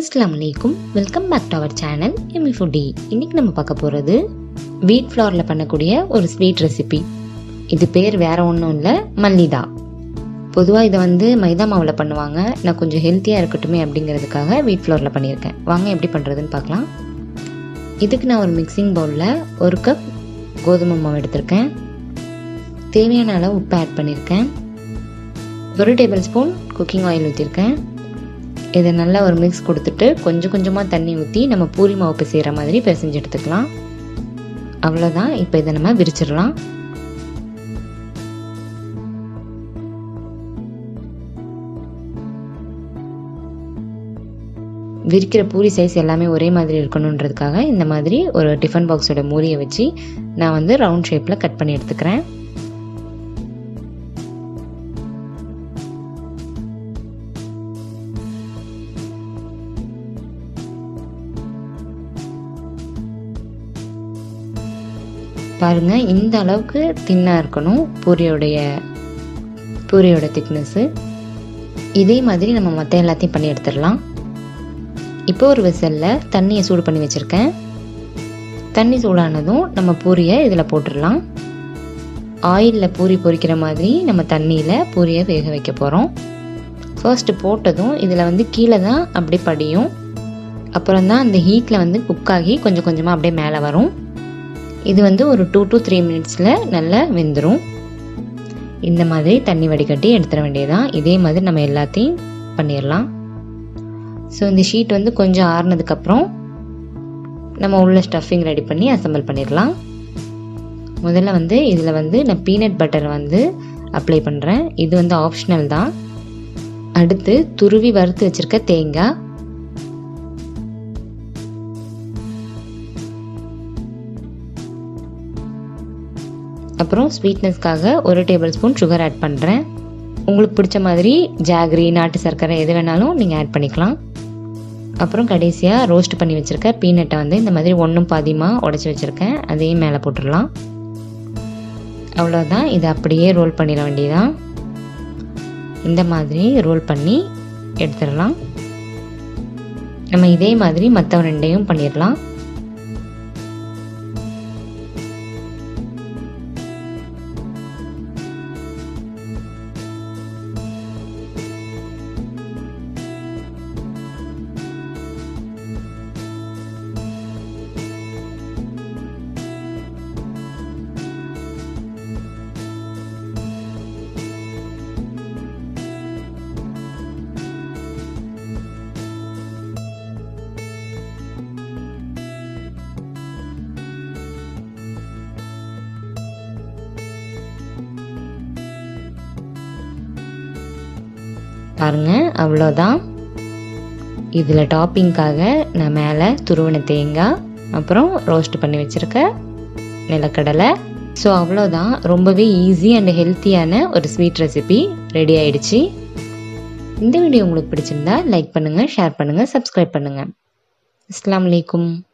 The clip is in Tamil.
அஸ்லாம் வலைக்கும் welcome back to our channel எம்மி ஃபுட்டி இன்னைக்கு நம்ம பார்க்க போகிறது வீட் ஃப்ளவரில் பண்ணக்கூடிய ஒரு ஸ்வீட் ரெசிபி இது பேர் வேற ஒன்றும் இல்லை மல்லிதா பொதுவாக இதை வந்து மைதா மாவில் பண்ணுவாங்க நான் கொஞ்சம் ஹெல்த்தியாக இருக்கட்டுமே அப்படிங்கிறதுக்காக வீட் ஃப்ளவரில் பண்ணியிருக்கேன் வாங்க எப்படி பண்ணுறதுன்னு பார்க்கலாம் இதுக்கு நான் ஒரு மிக்சிங் பவுலில் ஒரு கப் கோதுமை மாவு எடுத்திருக்கேன் தேவையான அளவு உப்பு ஆட் பண்ணியிருக்கேன் ஒரு டேபிள் ஸ்பூன் குக்கிங் ஆயில் ஊற்றிருக்கேன் இதை நல்லா ஒரு மிக்ஸ் கொடுத்துட்டு கொஞ்சம் கொஞ்சமாக தண்ணி ஊற்றி நம்ம பூரி மாவு பிசைகிற மாதிரி பிசைஞ்சு எடுத்துக்கலாம் அவ்வளோதான் இப்போ இதை நம்ம விரிச்சிடலாம் விரிக்கிற பூரி சைஸ் எல்லாமே ஒரே மாதிரி இருக்கணுன்றதுக்காக இந்த மாதிரி ஒரு டிஃபன் பாக்ஸோட மூடியை வச்சு நான் வந்து ரவுண்ட் ஷேப்பில் கட் பண்ணி எடுத்துக்கிறேன் பாருங்க இந்த அளவுக்கு தின்னாக இருக்கணும் பூரியோடைய பூரியோட திக்னஸ்ஸு இதே மாதிரி நம்ம மற்ற எல்லாத்தையும் பண்ணி எடுத்துடலாம் இப்போ ஒரு விசலில் தண்ணியை சூடு பண்ணி வச்சுருக்கேன் தண்ணி சூடானதும் நம்ம பூரியை இதில் போட்டுடலாம் ஆயிலில் பூரி பொரிக்கிற மாதிரி நம்ம தண்ணியில் பூரியை வேக வைக்க போகிறோம் ஃபர்ஸ்ட்டு போட்டதும் இதில் வந்து கீழே தான் அப்படி படியும் அப்புறம் தான் அந்த ஹீட்டில் வந்து குக் ஆகி கொஞ்சம் கொஞ்சமாக அப்படியே மேலே வரும் இது வந்து ஒரு டூ டு த்ரீ மினிட்ஸில் நல்லா வெந்துடும் இந்த மாதிரி தண்ணி வடிகட்டி எடுத்துட வேண்டியதான் இதே மாதிரி நம்ம எல்லாத்தையும் பண்ணிடலாம் ஸோ இந்த ஷீட் வந்து கொஞ்சம் ஆறுனதுக்கப்புறம் நம்ம உள்ள ஸ்டஃபிங் ரெடி பண்ணி அசம்பிள் பண்ணிடலாம் முதல்ல வந்து இதில் வந்து நான் பீனட் பட்டர் வந்து அப்ளை பண்ணுறேன் இது வந்து ஆப்ஷனல் தான் அடுத்து துருவி வறுத்து வச்சுருக்க தேங்காய் அப்புறம் ஸ்வீட்னஸ்க்காக ஒரு டேபிள் ஸ்பூன் சுகர் ஆட் பண்ணுறேன் உங்களுக்கு பிடிச்ச மாதிரி ஜாகரி நாட்டு சர்க்கரை எது வேணாலும் நீங்கள் ஆட் பண்ணிக்கலாம் அப்புறம் கடைசியாக ரோஸ்ட் பண்ணி வச்சுருக்க பீனட்டை வந்து இந்த மாதிரி ஒன்றும் பாதியமாக உடச்சி வச்சுருக்கேன் அதையும் மேலே போட்டுடலாம் அவ்வளோதான் இதை அப்படியே ரோல் பண்ணிட வேண்டியதான் இந்த மாதிரி ரோல் பண்ணி எடுத்துடலாம் நம்ம இதே மாதிரி மற்ற ரெண்டையும் பண்ணிடலாம் பாருங்க அவ்வளோதான் இதில் டாப்பிங்காக நான் மேலே துருவன தேங்காய் அப்புறம் ரோஸ்ட் பண்ணி வச்சுருக்க நிலக்கடலை ஸோ அவ்வளோதான் ரொம்பவே ஈஸி அண்ட் ஹெல்த்தியான ஒரு ஸ்வீட் ரெசிபி ரெடி ஆயிடுச்சு இந்த வீடியோ உங்களுக்கு பிடிச்சிருந்தா லைக் பண்ணுங்கள் ஷேர் பண்ணுங்கள் சப்ஸ்கிரைப் பண்ணுங்கள் அஸ்லாம் வலைக்கும்